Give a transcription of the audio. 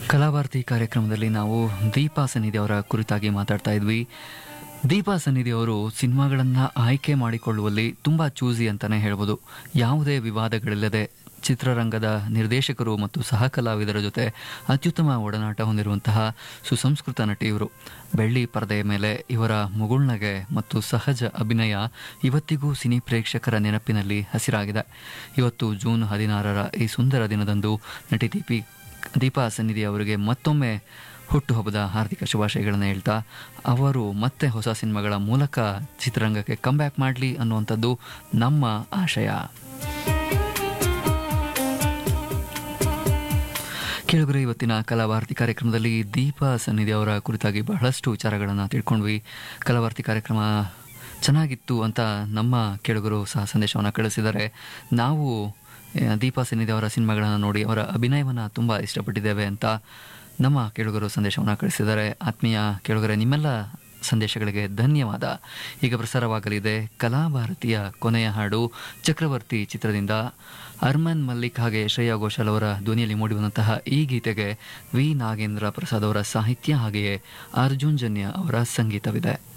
ಕಲಾಭಾರತಿ ಕಾರ್ಯಕ್ರಮದಲ್ಲಿ ನಾವು ದೀಪಾ ಸನ್ನಿಧಿ ಅವರ ಕುರಿತಾಗಿ ಮಾತಾಡ್ತಾ ಇದ್ವಿ ದೀಪಾ ಸನ್ನಿಧಿ ಅವರು ಸಿನಿಮಾಗಳನ್ನು ಆಯ್ಕೆ ಮಾಡಿಕೊಳ್ಳುವಲ್ಲಿ ತುಂಬ ಚೂಸಿ ಅಂತಲೇ ಹೇಳ್ಬೋದು ಯಾವುದೇ ವಿವಾದಗಳಿಲ್ಲದೆ ಚಿತ್ರರಂಗದ ನಿರ್ದೇಶಕರು ಮತ್ತು ಸಹ ಕಲಾವಿದರ ಜೊತೆ ಅತ್ಯುತ್ತಮ ಒಡನಾಟ ಹೊಂದಿರುವಂತಹ ಸುಸಂಸ್ಕೃತ ನಟಿ ಇವರು ಬೆಳ್ಳಿ ಪರದೆಯ ಮೇಲೆ ಇವರ ಮುಗುಳ್ನಗೆ ಮತ್ತು ಸಹಜ ಅಭಿನಯ ಇವತ್ತಿಗೂ ಸಿನಿ ಪ್ರೇಕ್ಷಕರ ನೆನಪಿನಲ್ಲಿ ಹಸಿರಾಗಿದೆ ಇವತ್ತು ಜೂನ್ ಹದಿನಾರರ ಈ ಸುಂದರ ದಿನದಂದು ನಟಿ ದೀಪಿ ದೀಪಾ ಸನ್ನಿಧಿ ಅವರಿಗೆ ಮತ್ತೊಮ್ಮೆ ಹುಟ್ಟುಹಬ್ಬದ ಹಾರ್ದಿಕ ಶುಭಾಶಯಗಳನ್ನು ಹೇಳ್ತಾ ಅವರು ಮತ್ತೆ ಹೊಸ ಸಿನಿಮಾಗಳ ಮೂಲಕ ಚಿತ್ರರಂಗಕ್ಕೆ ಕಮ್ಬ್ಯಾಕ್ ಮಾಡಲಿ ಅನ್ನುವಂಥದ್ದು ನಮ್ಮ ಆಶಯ ಕೇಳಿದ್ರೆ ಇವತ್ತಿನ ಕಲಾಭಾರತಿ ಕಾರ್ಯಕ್ರಮದಲ್ಲಿ ದೀಪಾ ಸನ್ನಿಧಿ ಅವರ ಕುರಿತಾಗಿ ಬಹಳಷ್ಟು ವಿಚಾರಗಳನ್ನು ತಿಳ್ಕೊಂಡ್ವಿ ಕಲಾಭಾರತಿ ಕಾರ್ಯಕ್ರಮ ಚೆನ್ನಾಗಿತ್ತು ಅಂತ ನಮ್ಮ ಕೇಳುಗರು ಸಹ ಸಂದೇಶವನ್ನು ಕಳಿಸಿದ್ದಾರೆ ನಾವು ಆ, ದೀಪಾ ಸನ್ನಿಧಿ ಅವರ ಸಿನಿಮಾಗಳನ್ನು ನೋಡಿ ಅವರ ಅಭಿನಯವನ್ನು ತುಂಬ ಇಷ್ಟಪಟ್ಟಿದ್ದೇವೆ ಅಂತ ನಮ್ಮ ಕೇಳುಗರು ಸಂದೇಶವನ್ನು ಕಳಿಸಿದ್ದಾರೆ ಆತ್ಮೀಯ ಕೇಳುಗರೆ ನಿಮ್ಮೆಲ್ಲ ಸಂದೇಶಗಳಿಗೆ ಧನ್ಯವಾದ ಈಗ ಪ್ರಸಾರವಾಗಲಿದೆ ಕಲಾಭಾರತಿಯ ಕೊನೆಯ ಹಾಡು ಚಕ್ರವರ್ತಿ ಚಿತ್ರದಿಂದ ಅರ್ಮನ್ ಮಲ್ಲಿಕ್ ಹಾಗೆ ಶ್ರೇಯಾ ಘೋಷಾಲ್ ಅವರ ಧ್ವನಿಯಲ್ಲಿ ಮೂಡಿಬಂದಂತಹ ಈ ಗೀತೆಗೆ ವಿ ನಾಗೇಂದ್ರ ಪ್ರಸಾದ್ ಅವರ ಸಾಹಿತ್ಯ ಹಾಗೆಯೇ ಅರ್ಜುನ್ ಜನ್ಯ ಅವರ ಸಂಗೀತವಿದೆ